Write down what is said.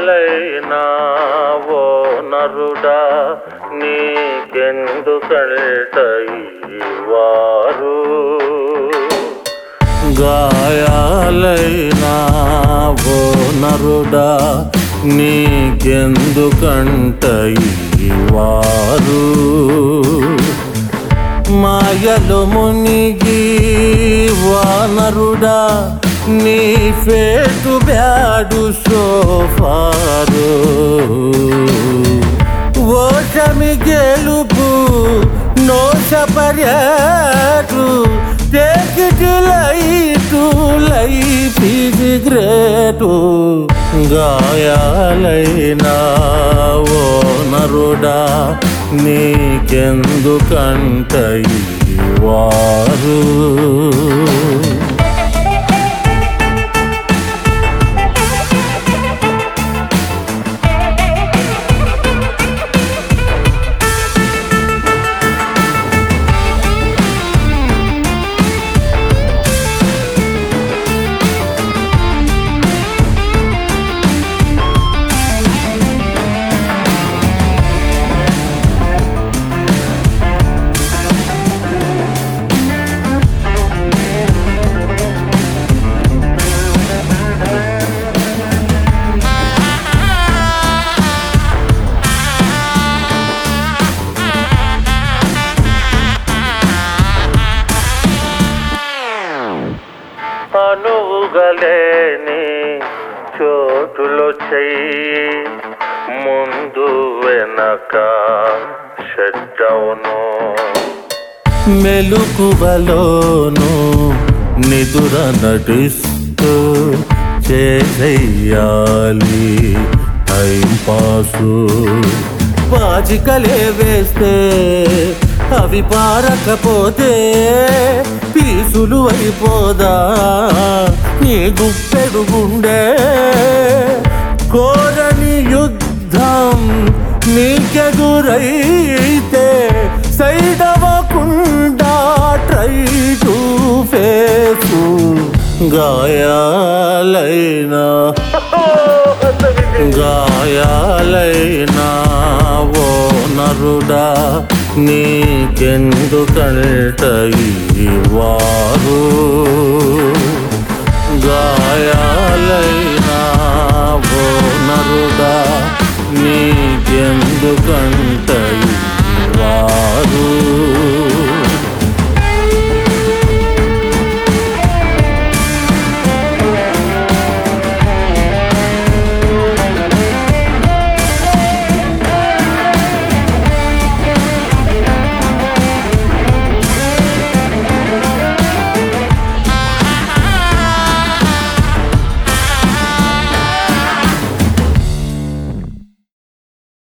గాయాలైనా ఓ నరుడా నీకెందుకంట ఈ వారు గాయాలైనా ఓ నరుడా నీకెందుకంట ఈ వారు మాయలు మునిగి వానరుడా నీ ఫేటు బ్యాడు సోఫారు ఓషమి గెలుపు నోష పర్యాటు టేకిటి లైటు లైఫ్ ఇది గ్రేటు గాయాలైనా ఓ నరుడా నీకెందుకంట ఈ వారు అనువుగలేని చోటులో చెయ్యి ముందు వెనక షట్టవును మెలుకువలోను నిదుర నటిస్తూ చేసేయాలి టైం పాసు పాచికలే వేస్తే అవి పారకపోతే పీసులు అయిపోదా నీ గుప్పెడు గుండె కోరని యుద్ధం నీకెదురైతే సైడ్ అవ్వకుండా ట్రై టు ఫేసు గాయాలైనా గాయాలైనా ఓ నరుడా నీకెందుకంట ఈ వారు గాయాలైనా ఓ నరుడా నీకెందుకంట